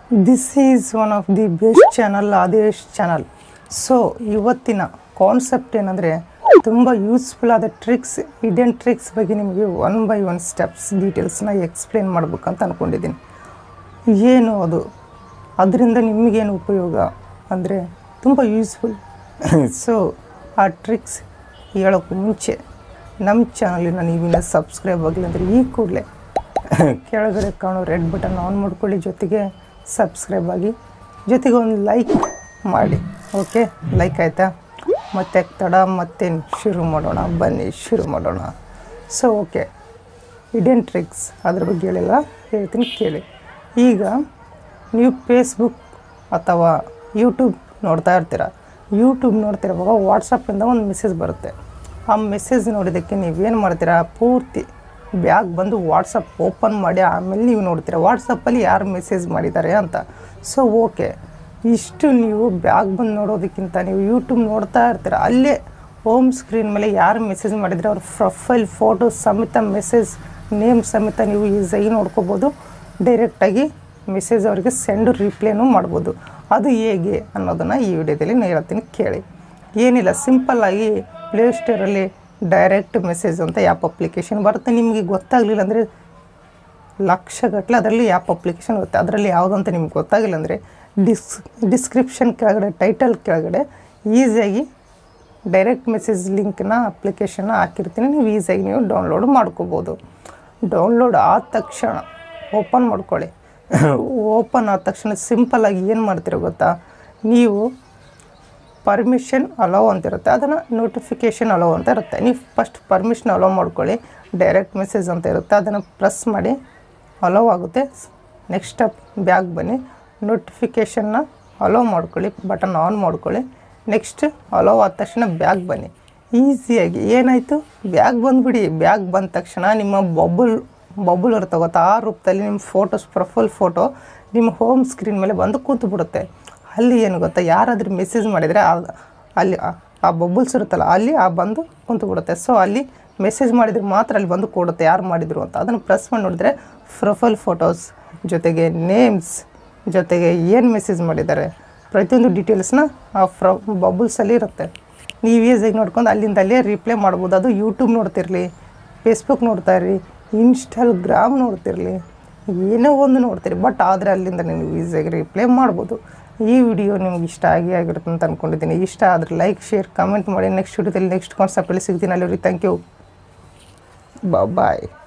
this is one of the best channel Adesh channel so ಇವತ್ತಿನ concept ಏನಂದರೆ ತುಂಬ useful ಆದ ಟ್ರಿಕ್ಸ್ ಹಿಡನ್ ಟ್ರಿಕ್ಸ್ ಬಗ್ಗೆ ನಿಮಗೆ ಒನ್ ಬೈ ಒನ್ ಸ್ಟೆಪ್ಸ್ ಡೀಟೇಲ್ಸ್ನ ಎಕ್ಸ್ಪ್ಲೇನ್ ಮಾಡ್ಬೇಕಂತ ಅಂದ್ಕೊಂಡಿದ್ದೀನಿ ಏನು ಅದು ಅದರಿಂದ ನಿಮಗೇನು ಉಪಯೋಗ ಅಂದರೆ ತುಂಬ ಯೂಸ್ಫುಲ್ ಸೊ ಆ ಟ್ರಿಕ್ಸ್ ಹೇಳೋಕ್ಕೂ ಮುಂಚೆ ನಮ್ಮ ಚಾನಲಿನ ನೀವಿನ್ನ ಸಬ್ಸ್ಕ್ರೈಬ್ ಆಗಲಿ ಅಂದರೆ ಈ ಕೂಡಲೇ ಕೆಳಗಡೆ ಕಾಣೋ ರೆಡ್ ಬಟನ್ ಆನ್ ಮಾಡ್ಕೊಳ್ಳಿ ಜೊತೆಗೆ ಸಬ್ಸ್ಕ್ರೈಬ್ ಆಗಿ ಜೊತೆಗೆ ಒಂದು ಲೈಕ್ ಮಾಡಿ ಓಕೆ ಲೈಕ್ ಆಯಿತಾ ಮತ್ತೆ ತಡ ಮತ್ತೇನು ಶುರು ಮಾಡೋಣ ಬನ್ನಿ ಶುರು ಮಾಡೋಣ ಸೊ ಓಕೆ ಹಿಡನ್ ಟ್ರಿಕ್ಸ್ ಅದ್ರ ಬಗ್ಗೆ ಹೇಳಿಲ್ಲ ಹೇಳ್ತೀನಿ ಕೇಳಿ ಈಗ ನೀವು ಫೇಸ್ಬುಕ್ ಅಥವಾ ಯೂಟ್ಯೂಬ್ ನೋಡ್ತಾ ಇರ್ತೀರ ಯೂಟ್ಯೂಬ್ ನೋಡ್ತಿರುವಾಗ ವಾಟ್ಸಪ್ಪಿಂದ ಒಂದು ಮೆಸೇಜ್ ಬರುತ್ತೆ ಆ ಮೆಸೇಜ್ ನೋಡಿದ್ದಕ್ಕೆ ನೀವೇನು ಮಾಡ್ತೀರಾ ಪೂರ್ತಿ ಬ್ಯಾಗ್ ಬಂದು ವಾಟ್ಸಪ್ ಓಪನ್ ಮಾಡಿ ಆಮೇಲೆ ನೀವು ನೋಡ್ತೀರಾ ವಾಟ್ಸಪ್ಪಲ್ಲಿ ಯಾರು ಮೆಸೇಜ್ ಮಾಡಿದ್ದಾರೆ ಅಂತ ಸೊ ಓಕೆ ಇಷ್ಟು ನೀವು ಬ್ಯಾಗ್ ಬಂದು ನೋಡೋದಕ್ಕಿಂತ ನೀವು ಯೂಟ್ಯೂಬ್ ನೋಡ್ತಾ ಇರ್ತೀರ ಅಲ್ಲೇ ಹೋಮ್ ಸ್ಕ್ರೀನ್ ಮೇಲೆ ಯಾರು ಮೆಸೇಜ್ ಮಾಡಿದರೆ ಅವ್ರ ಪ್ರೊಫೈಲ್ ಫೋಟೋ ಸಮೇತ ಮೆಸೇಜ್ ನೇಮ್ ಸಮೇತ ನೀವು ಈಸಿಯಾಗಿ ನೋಡ್ಕೋಬೋದು ಡೈರೆಕ್ಟಾಗಿ ಮೆಸೇಜ್ ಅವರಿಗೆ ಸೆಂಡ್ ರಿಪ್ಲೈನೂ ಮಾಡ್ಬೋದು ಅದು ಹೇಗೆ ಅನ್ನೋದನ್ನು ಈ ವಿಡಿಯೋದಲ್ಲಿ ನಾನು ಹೇಳ್ತೀನಿ ಕೇಳಿ ಏನಿಲ್ಲ ಸಿಂಪಲ್ಲಾಗಿ ಪ್ಲೇಸ್ಟೋರಲ್ಲಿ ಡೈರೆಕ್ಟ್ ಮೆಸೇಜ್ ಅಂತ ಆ್ಯಪ್ ಅಪ್ಲಿಕೇಶನ್ ಬರುತ್ತೆ ನಿಮಗೆ ಗೊತ್ತಾಗಲಿಲ್ಲ ಅಂದರೆ ಲಕ್ಷಗಟ್ಟಲೆ ಅದರಲ್ಲಿ ಆ್ಯಪ್ ಅಪ್ಲಿಕೇಶನ್ ಇರುತ್ತೆ ಅದರಲ್ಲಿ ಯಾವುದಂತ ನಿಮ್ಗೆ ಗೊತ್ತಾಗಿಲ್ಲ ಅಂದರೆ ಡಿಸ್ ಡಿಸ್ಕ್ರಿಪ್ಷನ್ ಕೆಳಗಡೆ ಟೈಟಲ್ ಕೆಳಗಡೆ ಈಸಿಯಾಗಿ ಡೈರೆಕ್ಟ್ ಮೆಸೇಜ್ ಲಿಂಕ್ನ ಅಪ್ಲಿಕೇಶನ್ನ ಹಾಕಿರ್ತೀನಿ ನೀವು ಈಸಿಯಾಗಿ ನೀವು ಡೌನ್ಲೋಡ್ ಮಾಡ್ಕೋಬೋದು ಡೌನ್ಲೋಡ್ ಆದ ತಕ್ಷಣ ಓಪನ್ ಮಾಡ್ಕೊಳ್ಳಿ ಓಪನ್ ಆದ ತಕ್ಷಣ ಸಿಂಪಲ್ಲಾಗಿ ಏನು ಮಾಡ್ತೀರೋ ಗೊತ್ತಾ ನೀವು ಪರ್ಮಿಷನ್ ಅಲೋ ಅಂತ ಇರುತ್ತೆ ಅದನ್ನು ನೋಟಿಫಿಕೇಷನ್ ಅಲೋ ಅಂತ ಇರುತ್ತೆ ನೀವು ಫಸ್ಟ್ ಪರ್ಮಿಷನ್ ಅಲೋ ಮಾಡ್ಕೊಳ್ಳಿ ಡೈರೆಕ್ಟ್ ಮೆಸೇಜ್ ಅಂತ ಇರುತ್ತೆ ಅದನ್ನು ಪ್ರೆಸ್ ಮಾಡಿ ಅಲೋ ಆಗುತ್ತೆ ನೆಕ್ಸ್ಟ್ ಸ್ಟೆಪ್ ಬ್ಯಾಗ್ ಬನ್ನಿ ನೋಟಿಫಿಕೇಷನ್ನ ಅಲೋ ಮಾಡ್ಕೊಳ್ಳಿ ಬಟನ್ ಆನ್ ಮಾಡ್ಕೊಳ್ಳಿ ನೆಕ್ಸ್ಟ್ ಅಲೋ ಆದ ತಕ್ಷಣ ಬ್ಯಾಗ್ ಬನ್ನಿ ಈಸಿಯಾಗಿ ಏನಾಯಿತು ಬ್ಯಾಗ್ ಬಂದುಬಿಡಿ ಬ್ಯಾಗ್ ಬಂದ ತಕ್ಷಣ ನಿಮ್ಮ ಬಬಲ್ ಬಬಲ್ ಇರುತ್ತೆ ಗೊತ್ತಾ ಆ ರೂಪದಲ್ಲಿ ನಿಮ್ಮ ಫೋಟೋಸ್ ಪ್ರೊಫೈಲ್ ಫೋಟೋ ನಿಮ್ಮ ಹೋಮ್ ಸ್ಕ್ರೀನ್ ಮೇಲೆ ಬಂದು ಕೂತು ಬಿಡುತ್ತೆ ಅಲ್ಲಿ ಏನು ಗೊತ್ತಾ ಯಾರಾದರೂ ಮೆಸೇಜ್ ಮಾಡಿದರೆ ಆ- ಅಲ್ಲಿ ಆ- ಆ ಬಬಲ್ಸ್ ಇರುತ್ತಲ್ಲ ಅಲ್ಲಿ ಆ ಬಂದು ಕುಂತು ಬಿಡುತ್ತೆ ಸೊ ಅಲ್ಲಿ ಮೆಸೇಜ್ ಮಾಡಿದರೆ ಮಾತ್ರ ಅಲ್ಲಿ ಬಂದು ಕೊಡುತ್ತೆ ಯಾರು ಮಾಡಿದರು ಅಂತ ಅದನ್ನು ಪ್ರೆಸ್ ಮಾಡಿ ನೋಡಿದ್ರೆ ಪ್ರೊಫೈಲ್ ಫೋಟೋಸ್ ಜೊತೆಗೆ ನೇಮ್ಸ್ ಜೊತೆಗೆ ಏನು ಮೆಸೇಜ್ ಮಾಡಿದ್ದಾರೆ ಪ್ರತಿಯೊಂದು ಡೀಟೇಲ್ಸ್ನ ಆ ಫ್ರ ಬಬಲ್ಸಲ್ಲಿ ಇರುತ್ತೆ ನೀವು ಈಸಿಯಾಗಿ ನೋಡ್ಕೊಂಡು ಅಲ್ಲಿಂದ ಅಲ್ಲೇ ರಿಪ್ಲೈ ಮಾಡ್ಬೋದು ಅದು ಯೂಟ್ಯೂಬ್ ನೋಡ್ತಿರಲಿ ಫೇಸ್ಬುಕ್ ನೋಡ್ತಾ ಇರ್ರಿ ಇನ್ಸ್ಟಾಗ್ರಾಮ್ ನೋಡ್ತಿರಲಿ ಏನೋ ಒಂದು ನೋಡ್ತೀರಿ ಬಟ್ ಆದರೆ ಅಲ್ಲಿಂದ ನೀವು ಈಸಿಯಾಗಿ ರಿಪ್ಲೈ ಮಾಡ್ಬೋದು ಈ ವಿಡಿಯೋ ನಿಮ್ಗೆ ಇಷ್ಟ ಆಗಿ ಆಗಿರುತ್ತೆ ಅಂತ ಅಂದ್ಕೊಂಡಿದ್ದೀನಿ ಇಷ್ಟ ಆದರೆ ಲೈಕ್ ಶೇರ್ ಕಮೆಂಟ್ ಮಾಡಿ ನೆಕ್ಸ್ಟ್ ವಿಡಿಯೋದಲ್ಲಿ ನೆಕ್ಸ್ಟ್ ಕಾನ್ಸೆಪ್ಟಲ್ಲಿ ಸಿಗ್ತೀನಿ ಅಲ್ಲಿವ್ರಿ ಥ್ಯಾಂಕ್ ಯು ಬಾಯ್